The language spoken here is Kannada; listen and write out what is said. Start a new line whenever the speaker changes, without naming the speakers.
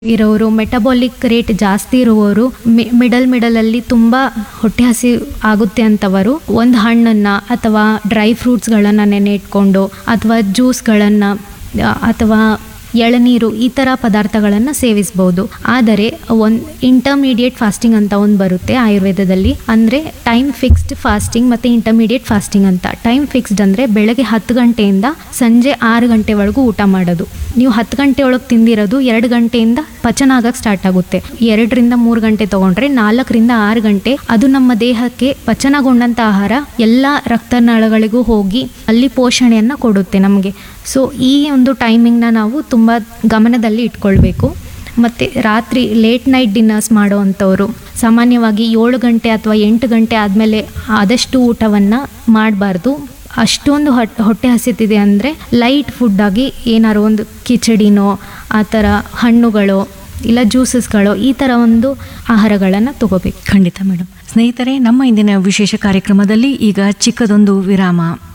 ಇರೋರು ಮೆಟಬಾಲಿಕ್ ರೇಟ್ ಜಾಸ್ತಿ ಇರುವವರು ಮಿಡಲ್ ಮಿಡಲಲ್ಲಿ ತುಂಬ ಹೊಟ್ಟೆ ಹಸಿ ಆಗುತ್ತೆ ಅಂತವರು ಒಂದು ಹಣ್ಣನ್ನು ಅಥವಾ ಡ್ರೈ ಫ್ರೂಟ್ಸ್ಗಳನ್ನು ನೆನೆ ಇಟ್ಕೊಂಡು ಅಥವಾ ಜ್ಯೂಸ್ಗಳನ್ನು ಅಥವಾ ಎಳನೀರು ಈ ಥರ ಪದಾರ್ಥಗಳನ್ನು ಸೇವಿಸ್ಬೋದು ಆದರೆ ಒಂದು ಇಂಟರ್ಮೀಡಿಯೇಟ್ ಫಾಸ್ಟಿಂಗ್ ಅಂತ ಒಂದು ಬರುತ್ತೆ ಆಯುರ್ವೇದದಲ್ಲಿ ಅಂದರೆ ಟೈಮ್ ಫಿಕ್ಸ್ಡ್ ಫಾಸ್ಟಿಂಗ್ ಮತ್ತು ಇಂಟರ್ಮೀಡಿಯೇಟ್ ಫಾಸ್ಟಿಂಗ್ ಅಂತ ಟೈಮ್ ಫಿಕ್ಸ್ಡ್ ಅಂದರೆ ಬೆಳಗ್ಗೆ ಹತ್ತು ಗಂಟೆಯಿಂದ ಸಂಜೆ ಆರು ಗಂಟೆವರೆಗೂ ಊಟ ಮಾಡೋದು ನೀವು ಹತ್ತು ಗಂಟೆ ಒಳಗೆ ತಿಂದಿರೋದು ಎರಡು ಗಂಟೆಯಿಂದ ಪಚನ ಆಗಕ್ಕೆ ಸ್ಟಾರ್ಟ್ ಆಗುತ್ತೆ ಎರಡರಿಂದ ಮೂರು ಗಂಟೆ ತಗೊಂಡ್ರೆ ನಾಲ್ಕರಿಂದ ಆರು ಗಂಟೆ ಅದು ನಮ್ಮ ದೇಹಕ್ಕೆ ಪಚನಗೊಂಡಂಥ ಆಹಾರ ಎಲ್ಲ ರಕ್ತನಾಳಗಳಿಗೂ ಹೋಗಿ ಅಲ್ಲಿ ಪೋಷಣೆಯನ್ನು ಕೊಡುತ್ತೆ ನಮಗೆ ಸೊ ಈ ಒಂದು ಟೈಮಿಂಗ್ನ ನಾವು ತುಂಬ ಗಮನದಲ್ಲಿ ಇಟ್ಕೊಳ್ಬೇಕು ಮತ್ತು ರಾತ್ರಿ ಲೇಟ್ ನೈಟ್ ಡಿನ್ನರ್ಸ್ ಮಾಡೋವಂಥವ್ರು ಸಾಮಾನ್ಯವಾಗಿ ಏಳು ಗಂಟೆ ಅಥವಾ ಎಂಟು ಗಂಟೆ ಆದಮೇಲೆ ಆದಷ್ಟು ಊಟವನ್ನು ಮಾಡಬಾರ್ದು ಅಷ್ಟೊಂದು ಹೊಟ್ ಹೊಟ್ಟೆ ಹಸಿತಿದೆ ಅಂದರೆ ಲೈಟ್ ಫುಡ್ಡಾಗಿ ಏನಾರು ಒಂದು ಕಿಚಡಿನೋ ಆ ಥರ ಹಣ್ಣುಗಳು ಇಲ್ಲ ಜ್ಯೂಸಸ್ಗಳು ಈ ಥರ ಒಂದು ಆಹಾರಗಳನ್ನು ತಗೋಬೇಕು
ಖಂಡಿತ ಮೇಡಮ್ ಸ್ನೇಹಿತರೆ ನಮ್ಮ ಇಂದಿನ ವಿಶೇಷ ಕಾರ್ಯಕ್ರಮದಲ್ಲಿ ಈಗ ಚಿಕ್ಕದೊಂದು ವಿರಾಮ